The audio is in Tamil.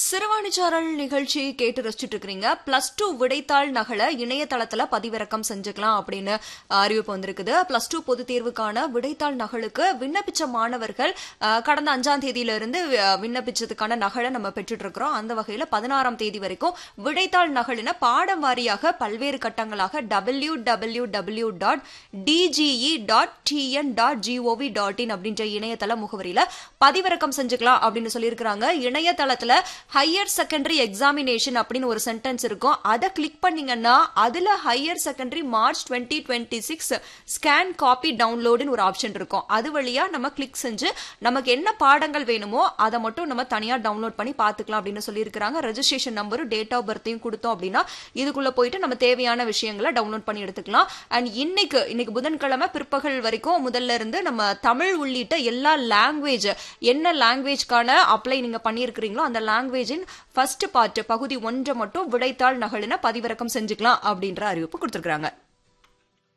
சிறுவாணிச்சாரல் நிகழ்ச்சி கேட்டு ரசிச்சுட்டு இருக்கிறீங்க பிளஸ் டூ விடைத்தாள் நகலை இணையதளத்துல பதிவிறக்கம் செஞ்சுக்கலாம் அப்படின்னு அறிவிப்பு வந்திருக்குது பிளஸ் டூ பொதுத் தேர்வுக்கான விடைத்தாள் நகலுக்கு விண்ணப்பிச்ச மாணவர்கள் அஹ், கடந்த அஞ்சாம் தேதியில இருந்து அஹ், விண்ணப்பிச்சதுக்கான நகலை நம்ம பெற்றுட்டு இருக்கிறோம் அந்த வகையில பதினாறாம் தேதி வரைக்கும் விடைத்தாள் நகலின பாடம் வாரியாக பல்வேறு கட்டங்களாக W W W dot DGE dot TN dot GOV dot in அப்படின்ற இணையதள முகவரியில பதிவிறக்கம் செஞ்சுக்கலாம் அப்படின்னு சொல்லியிருக்கிறாங்க இணையதளத்துல ஹையர் செகண்டரி எக்ஸாமினேஷன் அப்படின்னு ஒரு சென்டென்ஸ் இருக்கும் அதை கிளிக் பண்ணீங்கன்னா அதுல higher secondary March twenty twenty six scan copy டவுன்லோடுன்னு ஒரு ஆப்ஷன் இருக்கும் அது வழியா நம்ம கிளிக் செஞ்சு நமக்கு என்ன பாடங்கள் வேணுமோ அதை மட்டும் நம்ம தனியா டவுன்லோட் பண்ணி பார்த்துக்கலாம் அப்படின்னு சொல்லியிருக்கிறாங்க ரெஜிஸ்ட்ரேஷன் நம்பரும் டேட் ஆஃப் பர்த்தையும் கொடுத்தோம் அப்படின்னா இதுக்குள்ள போயிட்டு நம்ம தேவையான விஷயங்களை டவுன்லோட் பண்ணி எடுத்துக்கலாம் அண்ட் இன்னைக்கு இன்னைக்கு புதன்கிழமை பிற்பகல் வரைக்கும் முதல்ல இருந்து நம்ம தமிழ் உள்ளிட்ட எல்லா லாங்குவேஜ் என்ன லாங்குவேஜ்க்கான அப்ளை நீங்க பண்ணியிருக்கிறீங்களோ அந்த லாங்குவேஜின் ஃபர்ஸ்ட் பார்ட் பகுதி ஒன்றை மட்டும் விடைத்தாள் நகலின பதிவிறக்கம் செஞ்சுக்கலாம் அப்படின்ற அறிவிப்பு கொடுத்துருக்காங்க